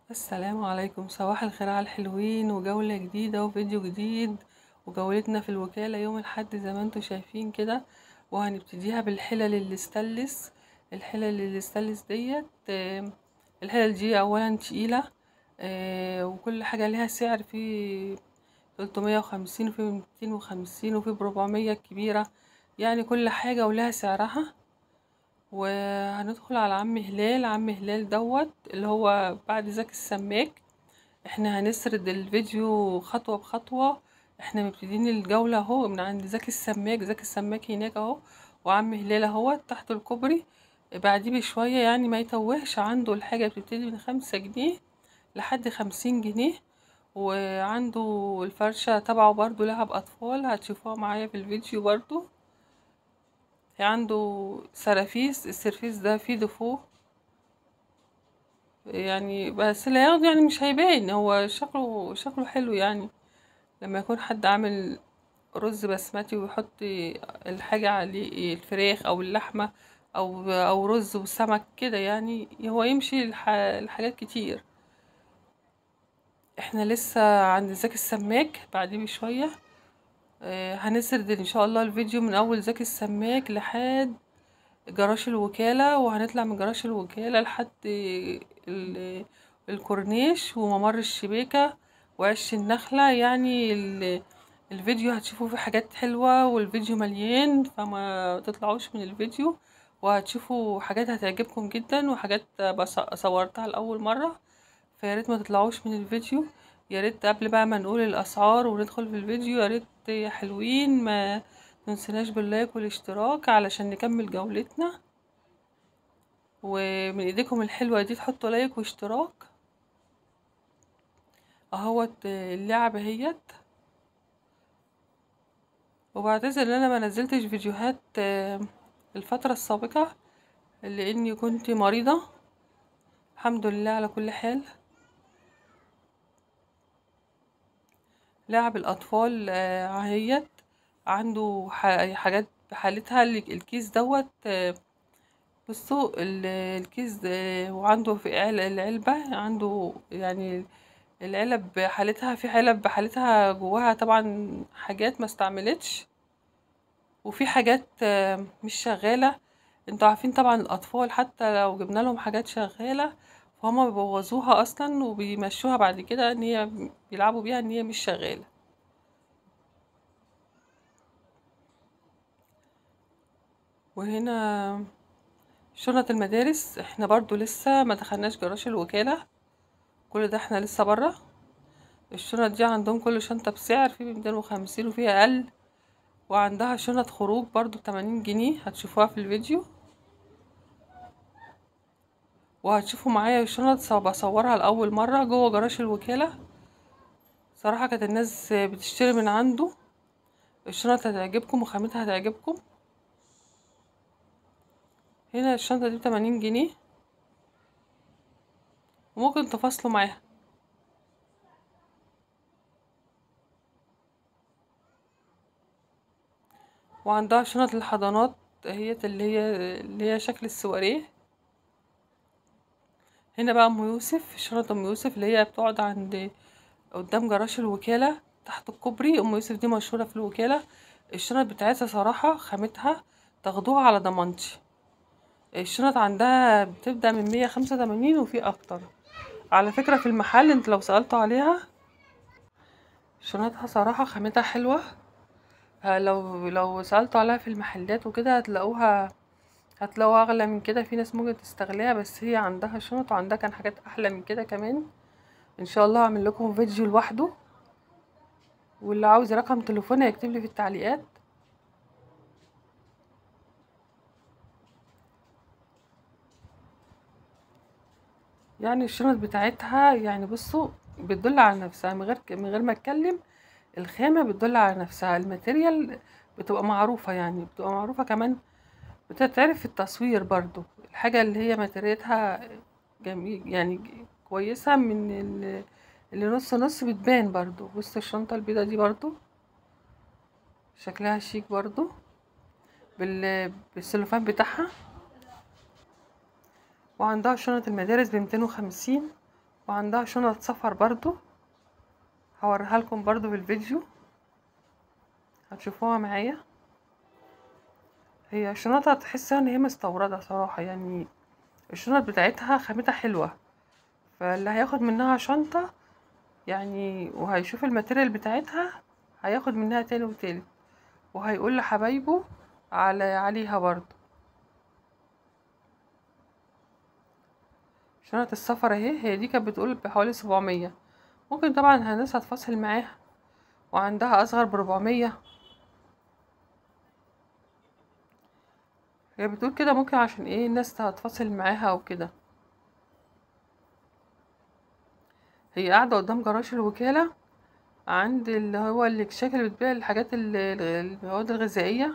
السلام عليكم صباح الخير على الحلوين وجولة جديدة وفيديو جديد وجولتنا في الوكالة يوم الحد زي ما انتم شايفين كده وهنبتديها بالحلل الاستانلس الحلل الاستانلس ديت آه، الحلل دي اولا تقيلة آه، وكل حاجة ليها سعر في تلتمية وخمسين وفي ميتين وخمسين وفي بربعمية الكبيرة يعني كل حاجة ولها سعرها وهندخل على عم هلال عم هلال دوت اللي هو بعد ذاك السماك احنا هنسرد الفيديو خطوة بخطوة احنا مبتدين الجولة اهو من عند ذاك السماك ذاك السماك هناك اهو وعم هلال اهو تحت الكوبري بعديه بشوية يعني ما يتوهش عنده الحاجة بتبتدي من خمسة جنيه لحد خمسين جنيه وعنده الفرشة تبعه برضو لعب أطفال هتشوفوها معايا في الفيديو برضو عنده سرافيس السرفيس ده فيه دفو يعني بس اللي هياخده يعني مش هيبان هو شكله شكله حلو يعني لما يكون حد عامل رز بسمتي ويحط الحاجة عليه الفراخ أو اللحمة أو أو رز وسمك كده يعني هو يمشي الح- الحاجات كتير احنا لسه عند ذاك السماك بعديه بشوية آه، هنسرد ان شاء الله الفيديو من اول ذاك السماك لحد جراج الوكالة وهنطلع من جراج الوكالة لحد ال- الكورنيش وممر الشبيكة وعش النخلة يعني ال- الفيديو هتشوفوا فيه حاجات حلوة والفيديو مليان فما تطلعوش من الفيديو وهتشوفوا حاجات هتعجبكم جدا وحاجات بص- صورتها لأول مرة فياريت ما تطلعوش من الفيديو يا ريت قبل بقى ما نقول الاسعار وندخل في الفيديو يا ريت يا حلوين ما تنسناش باللايك والاشتراك علشان نكمل جولتنا ومن ايديكم الحلوه دي تحطوا لايك واشتراك اهوت اللعبه اهيت وبعتذر ان انا ما نزلتش فيديوهات آه، الفتره السابقه لاني كنت مريضه الحمد لله على كل حال لعب الأطفال آه، اهيت عنده ح- حاجات بحالتها ال- الكيس دوت آه، بصوا ال- الكيس ده وعنده في عل- العلبة عنده يعني العلب بحالتها في علب بحالتها جواها طبعا حاجات ما استعملتش وفي حاجات آه، مش شغالة انتوا عارفين طبعا الأطفال حتى لو جبنا لهم حاجات شغالة فهم بيبوظوها أصلا وبيمشوها بعد كده ان هي بيلعبوا بيها ان هي مش شغالة وهنا شنط المدارس احنا برضو لسه ما دخلناش جراج الوكالة كل ده احنا لسه برا الشنط دي عندهم كل شنطة بسعر في ميتين وخمسين وفي أقل وعندها شنط خروج برضو بتمانين جنيه هتشوفوها في الفيديو وهتشوفوا معايا الشنط ص- بصورها لأول مرة جوه جراج الوكالة صراحة كانت الناس بتشتري من عنده الشنط هتعجبكم وخامتها هتعجبكم هنا الشنطة دي بتمانين جنيه وممكن تفاصلوا معاها وعندها شنط الحضانات هي اللي هي اللي هي شكل السواريه هنا بقى ام يوسف شنط ام يوسف اللي هي بتقعد عند قدام جراج الوكالة تحت الكوبري ام يوسف دي مشهورة في الوكالة الشنط بتاعتها صراحة خامتها تاخدوها على ضمانتي الشنط عندها بتبدأ من مية خمسة وتمانين وفي أكتر على فكرة في المحل انت لو سألتوا عليها شنطها صراحة خامتها حلوة ها لو لو سألتوا عليها في المحلات وكده هتلاقوها هتلاقوها أغلى من كده في ناس ممكن تستغلها بس هي عندها شنط وعندها كان حاجات أحلى من كده كمان ان شاء الله هعمل لكم فيديو لوحده واللي عاوز رقم تليفونها يكتب لي في التعليقات يعني الشنط بتاعتها يعني بصوا بتدل على نفسها من غير من غير ما اتكلم الخامة بتدل على نفسها الماتيريال بتبقى معروفة يعني بتبقى معروفة كمان بتتعرف في التصوير برضو الحاجة اللي هي ماتيريالها جميل يعني كويسة من ال- اللي نص نص بتبان برضو بص الشنطة البيضة دي برضو شكلها شيك برضو بال... بالسلوفان بتاعها وعندها شنط المدارس بميتين وخمسين وعندها شنط سفر برضو هوريها لكم برضو في الفيديو هتشوفوها معايا هي شنطها تحسها ان هي مستوردة صراحة يعني الشنط بتاعتها خامتها حلوة فاللي هياخد منها شنطة يعني وهيشوف الماتيريال بتاعتها هياخد منها تاني وتالت وهيقول لحبايبه على عليها برضو شنطة السفر اهي هي دي كانت بتقول بحوالي سبعمية ممكن طبعا الناس هتفاصل معاها وعندها اصغر بربعمية هي بتقول كده ممكن عشان ايه الناس هتفاصل معاها او كده هي قاعدة قدام جراج الوكالة عند اللي هو الكشاك اللي بتبيع الحاجات ال- ال- المواد الغذائية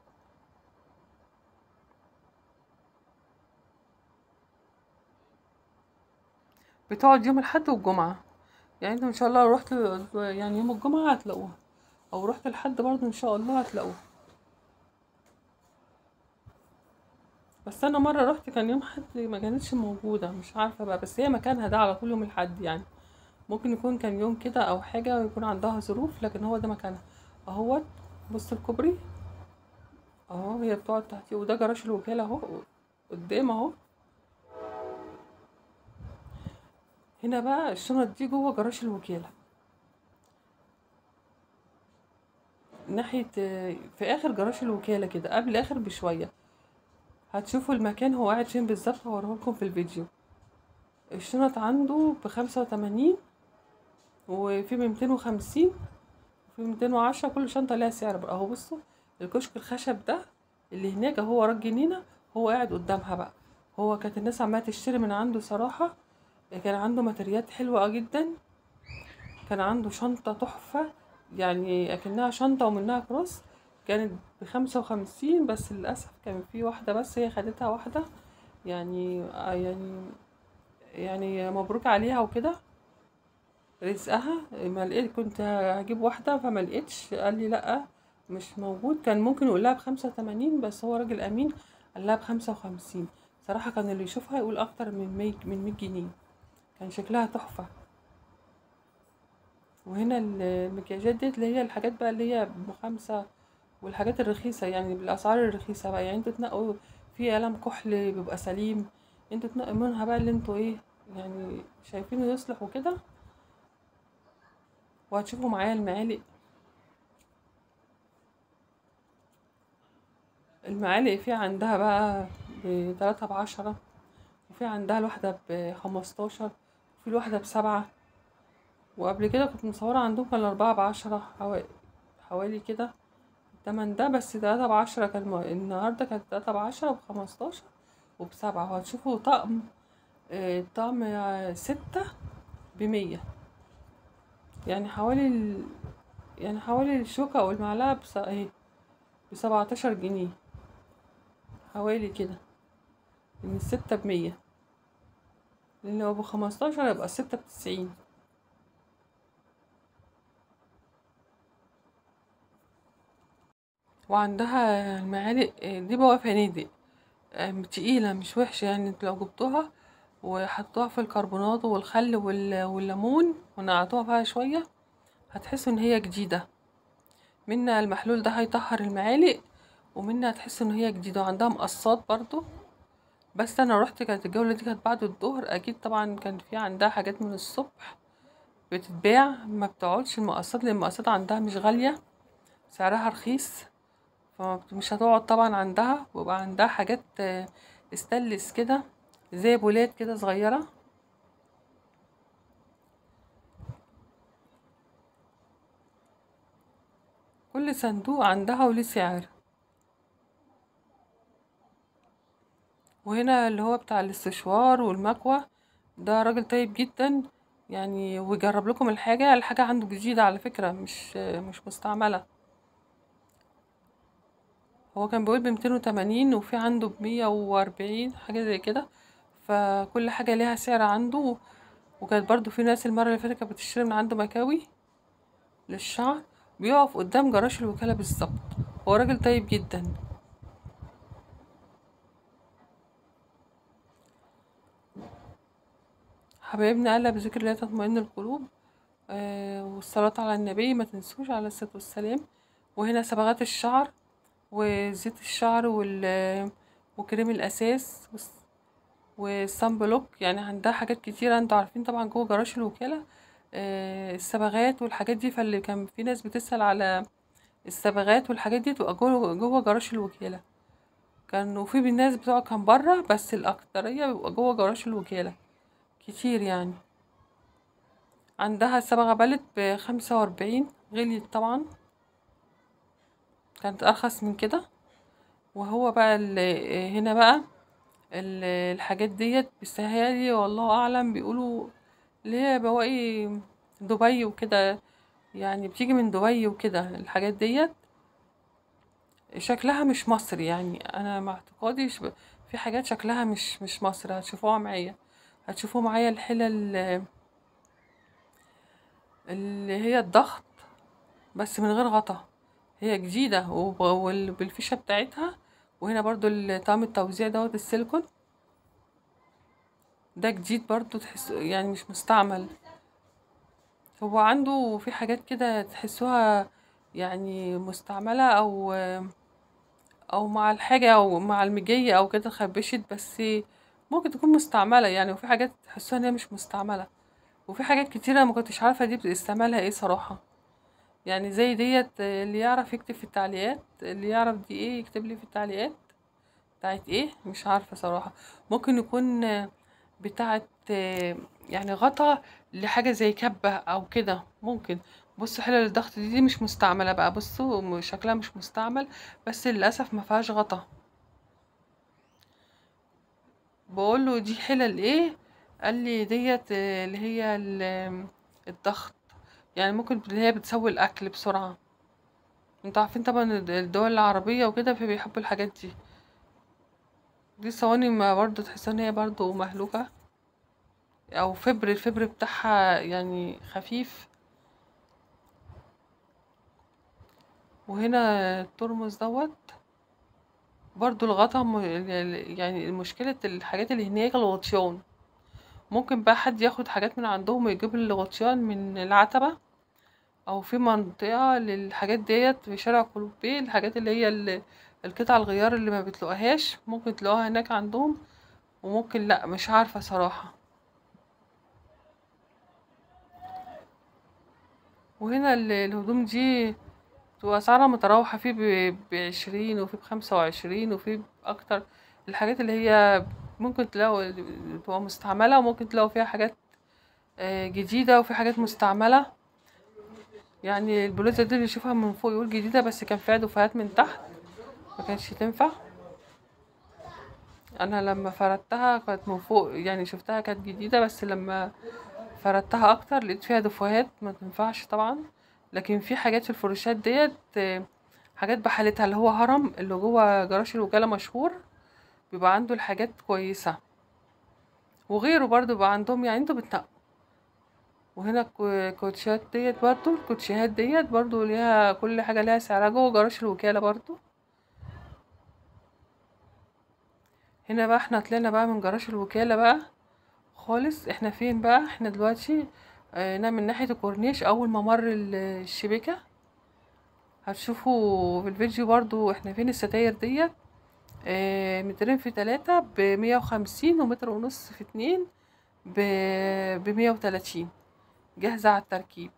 بتقعد يوم الأحد والجمعة يعني انتوا ان شاء الله لو رحت يعني يوم الجمعة هتلاقوها او رحت الحد برضو ان شاء الله هتلاقوها بس انا مرة رحت كان يوم حد ما كانتش موجودة مش عارفة بقى بس هي مكانها ده على طول يوم الحد يعني ممكن يكون كان يوم كده او حاجة ويكون عندها ظروف لكن هو ده مكانها اهوت بص الكوبري اهو هي بتقعد تحتيه وده جراج الوكالة اهو قدام اهو هنا بقى الشنط دي جوه جراج الوكالة ناحية في آخر جراج الوكالة كده قبل آخر بشوية هتشوفوا المكان هو قاعد فين بالظبط هوريهولكم في الفيديو الشنط عنده بخمسة وتمانين وفي بميتين وخمسين وفي ميتين وعشرة كل شنطة ليها سعر بقى اهو بصوا الكشك الخشب ده اللي هناك اهو ورا الجنينة هو قاعد قدامها بقى هو كانت الناس عمالة تشتري من عنده صراحة كان عنده ماتريات حلوة جدا كان عنده شنطة تحفة يعني أكنها شنطة ومنها كروس كانت بخمسة وخمسين بس للأسف كان في واحدة بس هي خدتها واحدة يعني آه يعني يعني مبروك عليها وكده رزقها ما لقيت كنت هجيب واحدة فما لقيتش قال لي لأ مش موجود كان ممكن يقول لها بخمسة وتمانين بس هو راجل أمين قال لها بخمسة وخمسين صراحة كان اللي يشوفها يقول أكتر من مية من مية جنيه كان شكلها تحفة وهنا المكياجات ديت اللي هي الحاجات بقى اللي هي بخمسة والحاجات الرخيصة يعني بالأسعار الرخيصة بقى يعني انتوا تنقوا في قلم كحل بيبقى سليم انتوا تنقوا منها بقى اللي انتوا ايه يعني شايفينه يصلح وكده وهتشوفوا معايا المعالق المعالق في عندها بقى بتلاتة بعشرة وفي عندها الواحدة بخمستاشر وفي الواحدة بسبعة وقبل كده كنت مصورة عندهم كان الأربعة بعشرة حوالي حوالي كده التمن ده بس تلاتة بعشرة كان م... النهاردة كانت تلاتة بعشرة وبخمستاشر وبسبعة وهتشوفوا طقم آه، طقم آه، ستة بمية يعني حوالي ال... يعني حوالي الشوكة أو المعلقة بس... اهي بسبعتاشر جنيه حوالي كده من الستة بمية لأن لو بخمستاشر يبقى الستة بتسعين وعندها المعالق دي بقى فنادق آم، تقيلة مش وحشة يعني انتوا لو جبتوها وحطوها في الكربونات والخل وال- والليمون ونقعتوها فيها شوية هتحسوا ان هي جديدة منها المحلول ده هيطهر المعالق ومنها هتحسوا ان هي جديدة وعندها مقصات برضو بس انا روحت كانت الجولة دي كانت بعد الظهر اكيد طبعا كان في عندها حاجات من الصبح بتتباع ما بتقعدش المقصات لان المقصات عندها مش غالية سعرها رخيص فمش هتقعد طبعا عندها ويبقى عندها حاجات آه، استانلس كده زي بولات كده صغيرة كل صندوق عندها وليه سعر وهنا اللي هو بتاع الاستشوار والمكوى ده راجل طيب جدا يعني ويجرب لكم الحاجة الحاجة عنده جديدة على فكرة مش مش مستعملة هو كان بيقول بميتين وتمانين وفي عنده بمية وأربعين حاجة زي كده فكل حاجة ليها سعر عنده وكانت برضو في ناس المرة اللي فاتت كانت بتشتري من عنده مكاوي للشعر بيقف قدام جراج الوكالة بالظبط هو راجل طيب جدا حبايبنا قال بذكر الله تطمئن القلوب آه والصلاة على النبي ما تنسوش على الصلاة والسلام وهنا صبغات الشعر وزيت الشعر وال وكريم الأساس والس- والصن بلوك يعني عندها حاجات كتيرة انتوا عارفين طبعا جوه جراج الوكالة آه الصبغات والحاجات دي فاللي كان في ناس بتسأل على الصبغات والحاجات دي تبقى جوه جوه جراج الوكالة كانوا في ناس بتوع كان بره بس الأكترية بيبقى جوه جراج الوكالة كتير يعني عندها صبغة بلت بخمسة وأربعين غليت طبعا كانت أرخص من كده وهو بقى ال- هنا بقى ال- الحاجات ديت بيستاهلي والله أعلم بيقولوا اللي هي بواقي دبي وكده يعني بتيجي من دبي وكده الحاجات ديت شكلها مش مصري يعني أنا مع اعتقادي ش- في حاجات شكلها مش مش مصري هتشوفوها معايا هتشوفوا معايا الحلل اللي هي الضغط بس من غير غطا هي جديدة وب- وال- بالفيشة بتاعتها وهنا برضو ال- طعم التوزيع دوت السيليكون ده جديد برضو تحس يعني مش مستعمل هو عنده في حاجات كده تحسوها يعني مستعملة او او مع الحاجة او مع المجية او كده خربشت بس ممكن تكون مستعملة يعني وفي حاجات تحسوها ان هي مش مستعملة وفي حاجات كتيرة ما كنتش عارفة دي استعمالها ايه صراحة يعني زي ديت اللي يعرف يكتب في التعليقات اللي يعرف دي ايه يكتب لي في التعليقات بتاعت ايه مش عارفة صراحة ممكن يكون بتاعت يعني غطا لحاجة زي كبة او كده ممكن بصوا حلل الضغط دي, دي مش مستعملة بقى بصوا شكلها مش مستعمل بس للأسف ما فيهاش غطا بقول له دي حلل ايه قال لي ديت اللي هي ال- الضغط يعني ممكن اللي هي بتسوي الاكل بسرعه انتوا عارفين طبعا الدول العربيه وكده فبيحبوا الحاجات دي دي صواني ما برضو تحس ان هي برضو مهلوكه او فبر الفبر بتاعها يعني خفيف وهنا الترمس دوت برضو الغطا م- يعني مشكلة الحاجات اللي هناك الغطيان ممكن بقى حد ياخد حاجات من عندهم ويجيب الغطيان من العتبة او في منطقة للحاجات ديت في شارع كولوبيه الحاجات اللي هي ال- القطع الغيار اللي ما بتلاقوهاش ممكن تلاقوها هناك عندهم وممكن لا مش عارفة صراحة وهنا ال- الهدوم دي بتبقى اسعارها متراوحة في ب- بعشرين وفي بخمسة وعشرين وفي اكتر الحاجات اللي هي ممكن تلاقوا تبقى مستعملة وممكن تلاقوا فيها حاجات آه، جديدة وفي حاجات مستعملة يعني البلوزة دي اللي يشوفها من فوق يقول جديدة بس كان فيها دفعات من تحت ما كانتش تنفع انا لما فردتها كانت من فوق يعني شفتها كانت جديدة بس لما فردتها اكتر لقيت فيها دفوهات ما تنفعش طبعا لكن في حاجات في الفروشات ديت آه، حاجات بحالتها اللي هو هرم اللي جوه جراج الوكالة مشهور بيبقى عنده الحاجات كويسة وغيره برضو بيبقى عندهم يعني انتوا بتنقوا وهنا الكو- الكوتشيات ديت برضو الكوتشيهات ديت برضو ليها كل حاجة ليها سعرها جوه جراج الوكالة برضو هنا بقى احنا طلعنا بقى من جراج الوكالة بقى خالص احنا فين بقى احنا دلوقتي اه هنا من ناحية الكورنيش اول ما مر ال- الشبكة هتشوفوا في الفيديو برضو احنا فين الستاير ديت اه مترين في تلاتة بمية وخمسين ومتر ونص في اتنين بمية وتلاتين جاهزة على التركيب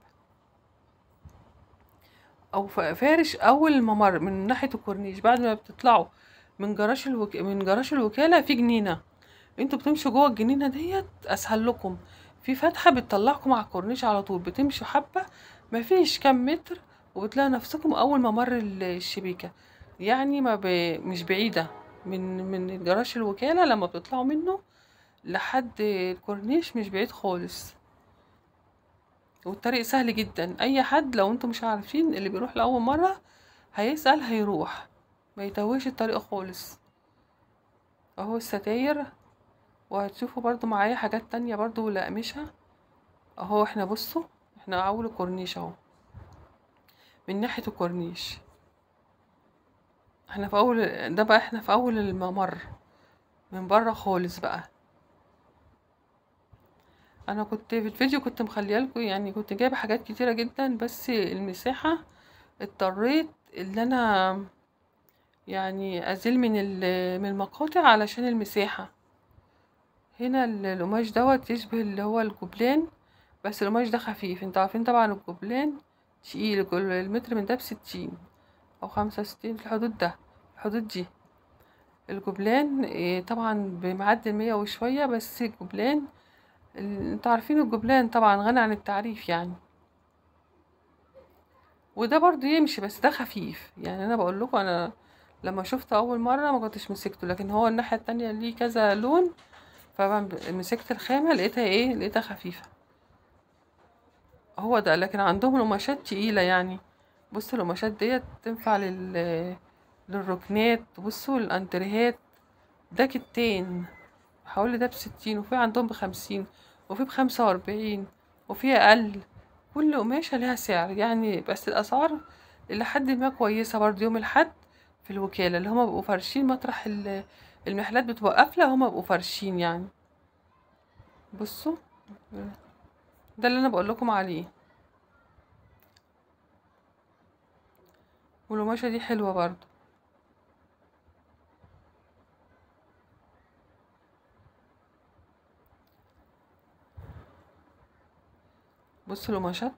او ف- فارش اول ممر من ناحيه الكورنيش بعد ما بتطلعوا من جراج الوك... من جراج الوكاله في جنينه انتوا بتمشوا جوه الجنينه ديت اسهل لكم في فتحه بتطلعكم على الكورنيش على طول بتمشوا حبه مفيش كام متر وبتلاقوا نفسكم اول ما مر ال- الشبيكه يعني ما ب... مش بعيده من من جراج الوكاله لما بتطلعوا منه لحد الكورنيش مش بعيد خالص والطريق سهل جدا اي حد لو انتوا مش عارفين اللي بيروح لاول مره هيسأل هيروح ما يتوهش الطريق خالص اهو الستاير وهتشوفوا برضو معايا حاجات تانية برضو لأقمشة اهو احنا بصوا احنا اول الكورنيش اهو من ناحية الكورنيش احنا في اول ده بقى احنا في اول الممر من بره خالص بقى انا كنت في الفيديو كنت مخليه لكم يعني كنت جايبه حاجات كتيره جدا بس المساحه اضطريت ان انا يعني ازيل من ال- من المقاطع علشان المساحه هنا ال- القماش دوت يشبه اللي هو الجبلان بس القماش ده خفيف انتوا عارفين طبعا الجبلان تقيل الج- المتر من ده بستين او خمسة وستين في الحدود ده الحدود دي الجبلان إيه، طبعا بمعدي المية وشوية بس الجبلان ال- انتوا عارفين الجبلان طبعا غني عن التعريف يعني وده برضو يمشي بس ده خفيف يعني انا بقول لكم انا لما شفته اول مره ما كنتش مسكته لكن هو الناحيه التانية ليه كذا لون فمسكت الخامه لقيتها ايه لقيتها خفيفه هو ده لكن عندهم القماشات تقيله يعني بصوا القماشات ديت تنفع لل للركنات بصوا الانتريهات ده كتين حوالي ده بستين وفي عندهم بخمسين وفي بخمسة وأربعين وفي أقل كل قماشة ليها سعر يعني بس الأسعار إلى حد ما كويسة برضه يوم الحد في الوكالة اللي هما بيبقوا فارشين مطرح ال- المحلات بتبقى قافلة هما بيبقوا فارشين يعني بصوا ده اللي أنا بقول لكم عليه والقماشة دي حلوة برضه بصوا القماشات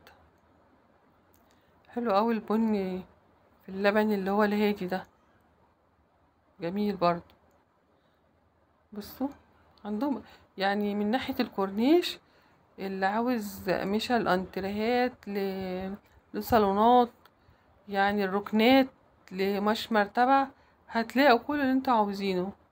حلو أوي البني في اللبن اللي هو الهادي ده جميل برضه بصوا عندهم يعني من ناحية الكورنيش اللي عاوز أقمشة الأنتريهات ل... لصالونات يعني الركنات لمش مرتبة هتلاقوا كل اللي انتوا عاوزينه